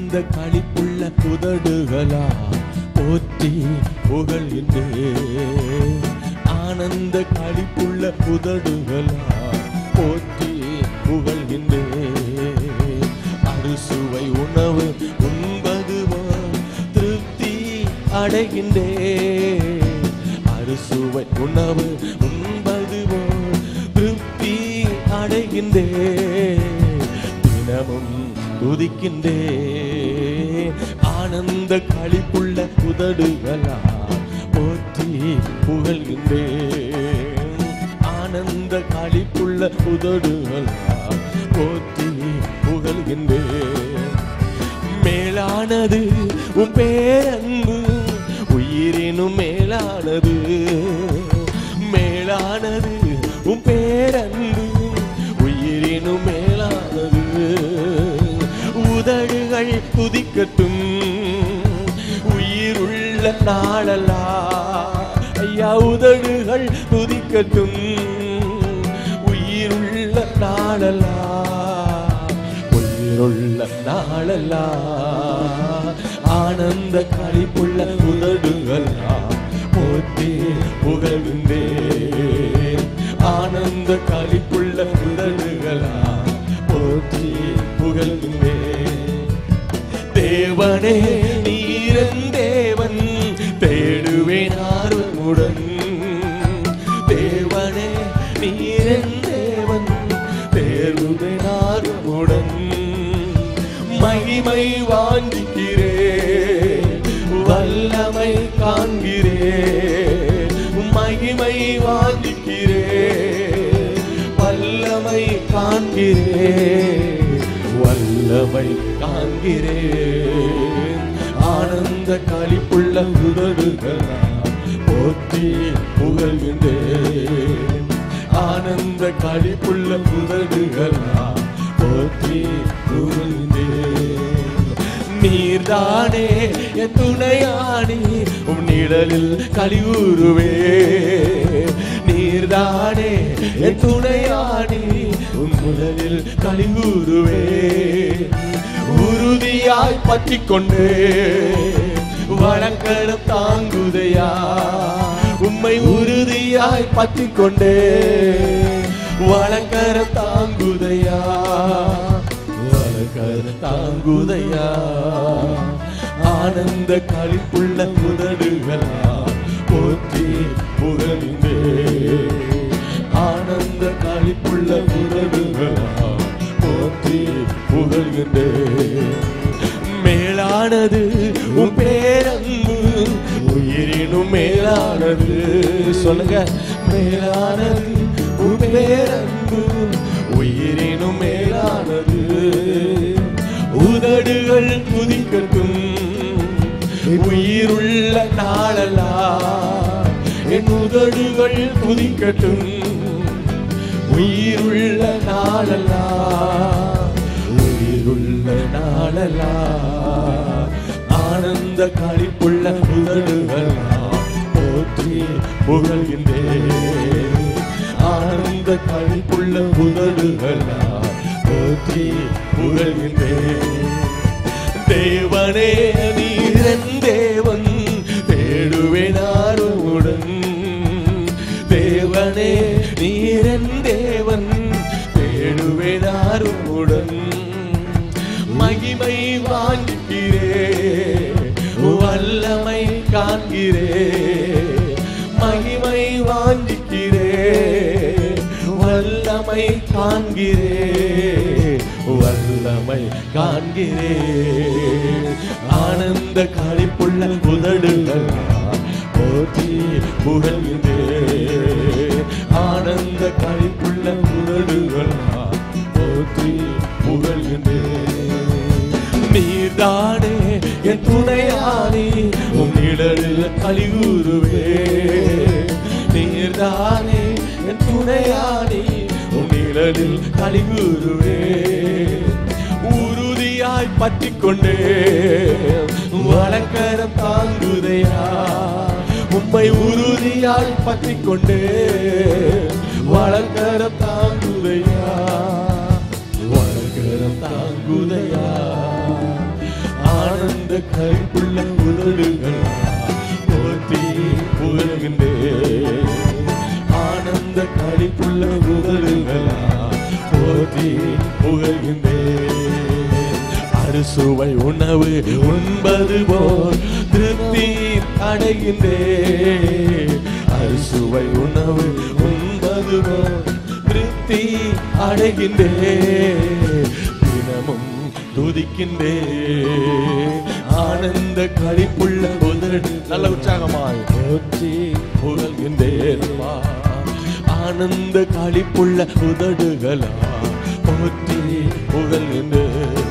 ஆனந்த களிப்புள்ள உதடுகளா போற்றி புகழ்கின்றேன் ஆனந்த களிப்புள்ள உதடுகளா போற்றி புகழ்கின்றேன் அறுசுவை உணவு உண்பதுவோ திருப்தி அடைகின்றேன் அறுசுவை உணவு உண்பதுவோ திருப்தி அடைகின்றேன் தினமும் துதிக்கின்றேன் ஆனந்த களிப்புள்ள உதடுகளா போற்றி புகழ்கின்றேன் ஆனந்த களிப்புள்ள உதடுகளா போற்றி புகழ்கின்றேன் மேலானது உன் பேரன்பு உயிரினும் மேலானது மேலானது உன் பேரன்பு உயிரினும் மேலானது உதடுகள் துதிக்கட்டும் உயிருள்ள நாளலா ஐயா உதடுகள் துதிக்கட்டும் உயிருள்ள நாளலா உயிருள்ள நாளலா ஆனந்த களிப்புள்ள உதடுகளா போற்றி புகழ்கின்றேன் ஆனந்த களிப்புள்ள உதடுகளா போற்றி புகழ்கின்றேன் தேவனே நீரன் தேவன் தேடுவேன் ஆர்வமுடன் தேவனே நீரன் தேவன் தேடுவேன் ஆர்வமுடன் மகிமை வாஞ்சிக்கிறேன் வல்லமை காண்கிறேன் மகிமை வாஞ்சிக்கிறேன் வல்லமை காண்கிறேன் வல்லமை காண்கிறேன் ஆனந்த களிப்புள்ள உதடுகளா போற்றி புகழ்கின்றேன் ஆனந்த களிப்புள்ள உதடுகளா போற்றி புகழ்கின்றேன் நீர்தானே என் துணையானி உன் நிழலில் கழிவுருவே நீர்தானே என் துணையானி உன் நிழலில் கழிவுருவே உறுதியாய் பற்றி கொண்டு வழக்கடம் தாங்குதையா உம்மை உறுதியாய் பற்றி கொண்டே வழக்கரம் தாங்குதையா வழக்கர தாங்குதையா ஆனந்த களிப்புள்ள உதடுகளா போற்றி புகழ்ந்தே ஆனந்த களிப்புள்ள உதடுகளா போற்றி புகழ்கின்றே மேலானது உன் பேரன்பு உயிரினும் மேலானது சொல்லுங்க மேலானது உன் பேரன்பு உயிரினும் மேலானது உதடுகள் குதிக்கட்டும் உயிருள்ள நாளலா என் உதடுகள் குதிக்கட்டும் உயிருள்ள நாளலா உயிருள்ள நாளலா ஆனந்த களிப்புள்ள உதடுகளா போற்றி புகழ்கின்றேன் ஆனந்த களிப்புள்ள உதடுகளா போற்றி புகழ்கின்றேன் தேவனே நீரன் தேவன் தேடுவேன் ஆர்வமுடன் தேவனே நீரன் தேவன் தேடுவேன் ஆர்வமுடன் மகிமை வாங்கிக்கிறே வல்லமை காண்கிறே மகிமை வாங்கிக்கிறே வல்லமை காண்கிறே வல்லமை காண்கிறே ஆனந்த களிப்புள்ள உதடுகள் போற்றி புகழ்கிறே ஆனந்த களிப்புள்ள உதடுகள் போற்றி புகழ்கிறே நீர்தானே என் துணையானி உன் நிழலில் கழிவுருவே நீர்தானே என் துணையானி உன் நிழலில் கழிவுருவே உறுதியாய் பற்றி கொண்டே வழக்கரம் தாங்குதையா உம்மை உறுதியாய் பற்றி கொண்டே வழக்கரம் தாங்குதையா வழக்கரம் தாங்குதையா கைப்புள்ள உதடுகள் போற்றி புகழ்கின்றேன் ஆனந்த களிப்புள்ள உதடுகளா போற்றி புகழ்கின்றேன் அறுசுவை உணவு உண்பது போல் திருப்தி அடைகின்றேன் அறுசுவை உணவு உண்பது போல் திருப்தி அடைகின்றேன் தினமும் துதிக்கின்றேன் ஆனந்த களிப்புள்ள உதடு நல்ல உற்சாகமாய் போற்றி புகழ்கின்றேன் வா. ஆனந்த களிப்புள்ள உதடுகளா போற்றி புகழ்கின்றேன்